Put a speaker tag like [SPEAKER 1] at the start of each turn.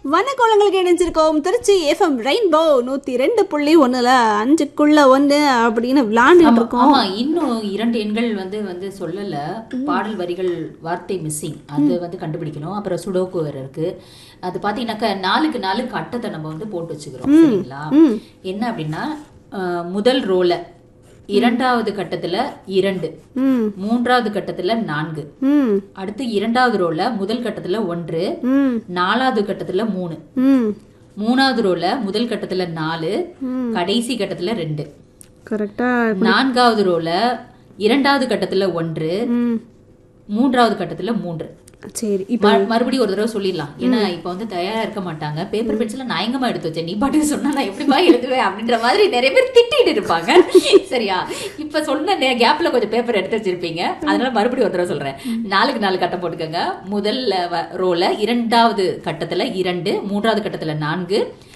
[SPEAKER 1] வனக்கோளங்களுக்கு இணைஞ்சிருக்கோம் Trichy FM rainbow நூத்தி ரெண்டு புள்ளி ஒண்ணுல அஞ்சுக்குள்ள ஒண்ணு அப்படின்னு விளையாண்டுட்டு இருக்கோம்
[SPEAKER 2] ஆமா இன்னும் இரண்டு எண்கள் வந்து வந்து சொல்லல பாடல் வரிகள் வார்த்தை மிஸ்ஸிங் அது வந்து கண்டுபிடிக்கணும் அப்புறம் சுடோக்கு வேற இருக்கு அது பாத்தீங்கன்னாக்கா நாலுக்கு நாலு கட்டத்தை நம்ம வந்து போட்டு வச்சுக்கிறோம் சரிங்களா என்ன அப்படின்னா அஹ், முதல் ரோல இரண்டாவது கட்டத்துல இரண்டு
[SPEAKER 1] ம்
[SPEAKER 2] மூன்றாவது கட்டத்துல நான்கு
[SPEAKER 1] ம்
[SPEAKER 2] அடுத்து இரண்டாவது ரோல முதல் கட்டத்துல ஒன்று
[SPEAKER 1] ம்
[SPEAKER 2] நாலாவது கட்டத்துல மூணு
[SPEAKER 1] ம்
[SPEAKER 2] மூணாவது ரோல முதல் கட்டத்துல நாலு கடைசி கட்டத்துல ரெண்டு
[SPEAKER 1] கரெக்டா
[SPEAKER 2] நான்காவது ரோல இரண்டாவது கட்டத்துல ஒன்று
[SPEAKER 1] ம்
[SPEAKER 2] மூன்றாவது கட்டத்துல மூன்று
[SPEAKER 1] சரி இப்ப
[SPEAKER 2] ம- மறுபடியும் ஒரு தடவை சொல்லிடலாம் ஏன்னா இப்ப வந்து தயாரா இருக்க மாட்டாங்க பேப்பர் பென்சில நான் எங்கம்மா எடுத்து வச்சேன் நீ பாட்டுக்கு சொன்னா நான் எப்படிமா எழுதுவேன் அப்படின்ற மாதிரி நிறைய பேர் திட்டிட்டு இருப்பாங்க சரியா இப்ப சொன்ன கேப்ல கொஞ்சம் பேப்பர் எடுத்து வச்சிருப்பீங்க அதனால மறுபடியும் ஒரு தடவை சொல்றேன் நாலுக்கு நாலு கட்டம் போட்டுக்கோங்க முதல்ல ரோல இரண்டாவது கட்டத்துல இரண்டு மூன்றாவது கட்டத்துல நான்கு